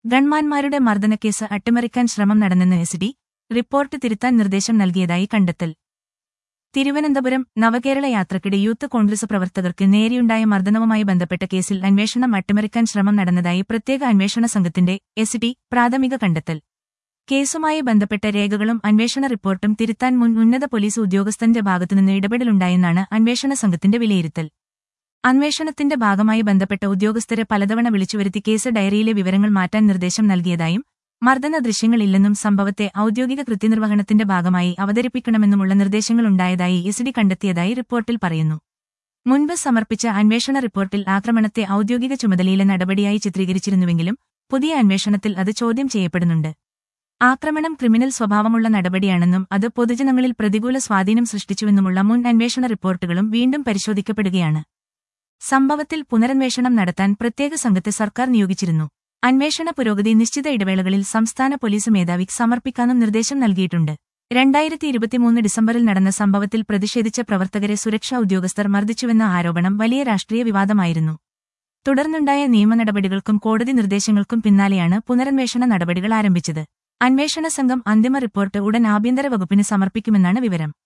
ഗൺമാന്മാരുടെ മർദ്ദനക്കേസ് അട്ടിമറിക്കാൻ ശ്രമം നടന്നെന്ന് S D report തിരുത്താൻ നിർദ്ദേശം നൽകിയതായി കണ്ടെത്തൽ തിരുവനന്തപുരം നവകേരള യാത്രക്കിടെ യൂത്ത് കോൺഗ്രസ് പ്രവർത്തകർക്ക് നേരെയുണ്ടായ മർദ്ദനവുമായി ബന്ധപ്പെട്ട കേസിൽ അന്വേഷണം അട്ടിമറിക്കാൻ ശ്രമം നടന്നതായി പ്രത്യേക അന്വേഷണ സംഘത്തിന്റെ എസ് ഡി പ്രാഥമിക കണ്ടെത്തൽ കേസുമായി ബന്ധപ്പെട്ട രേഖകളും അന്വേഷണ റിപ്പോർട്ടും തിരുത്താൻ മുൻ ഉന്നത പോലീസ് ഉദ്യോഗസ്ഥന്റെ ഭാഗത്തുനിന്ന് ഇടപെടലുണ്ടായെന്നാണ് അന്വേഷണ സംഘത്തിന്റെ വിലയിരുത്തൽ അന്വേഷണത്തിന്റെ ഭാഗമായി ബന്ധപ്പെട്ട ഉദ്യോഗസ്ഥരെ പലതവണ വിളിച്ചുവരുത്തി കേസ് ഡയറിയിലെ വിവരങ്ങൾ മാറ്റാൻ നിർദ്ദേശം നൽകിയതായും മർദ്ദന ദൃശ്യങ്ങളില്ലെന്നും സംഭവത്തെ ഔദ്യോഗിക കൃത്യനിർവഹണത്തിന്റെ ഭാഗമായി അവതരിപ്പിക്കണമെന്നുമുള്ള നിർദ്ദേശങ്ങളുണ്ടായതായി എസ് ഡി കണ്ടെത്തിയതായി റിപ്പോർട്ടിൽ പറയുന്നു മുൻപ് സമർപ്പിച്ച അന്വേഷണ റിപ്പോർട്ടിൽ ആക്രമണത്തെ ഔദ്യോഗിക ചുമതലയിലെ നടപടിയായി ചിത്രീകരിച്ചിരുന്നുവെങ്കിലും പുതിയ അന്വേഷണത്തിൽ അത് ചോദ്യം ചെയ്യപ്പെടുന്നുണ്ട് ആക്രമണം ക്രിമിനൽ സ്വഭാവമുള്ള നടപടിയാണെന്നും അത് പൊതുജനങ്ങളിൽ പ്രതികൂല സ്വാധീനം സൃഷ്ടിച്ചുവെന്നുമുള്ള മുൻ അന്വേഷണ റിപ്പോർട്ടുകളും വീണ്ടും പരിശോധിക്കപ്പെടുകയാണ് സംഭവത്തിൽ പുനരന്വേഷണം നടത്താൻ പ്രത്യേക സംഘത്തെ സർക്കാർ നിയോഗിച്ചിരുന്നു അന്വേഷണ പുരോഗതി നിശ്ചിത ഇടവേളകളിൽ സംസ്ഥാന പോലീസ് മേധാവിക്ക് സമർപ്പിക്കാനും നിർദ്ദേശം നൽകിയിട്ടുണ്ട് രണ്ടായിരത്തി ഇരുപത്തിമൂന്ന് ഡിസംബറിൽ നടന്ന സംഭവത്തിൽ പ്രതിഷേധിച്ച പ്രവർത്തകരെ സുരക്ഷാ ഉദ്യോഗസ്ഥർ മർദ്ദിച്ചുവെന്ന ആരോപണം വലിയ രാഷ്ട്രീയ വിവാദമായിരുന്നു തുടർന്നുണ്ടായ നിയമ നടപടികൾക്കും കോടതി നിർദ്ദേശങ്ങൾക്കും പിന്നാലെയാണ് പുനരന്വേഷണ നടപടികൾ ആരംഭിച്ചത് അന്വേഷണ സംഘം അന്തിമ റിപ്പോർട്ട് ഉടൻ ആഭ്യന്തര വകുപ്പിന് സമർപ്പിക്കുമെന്നാണ് വിവരം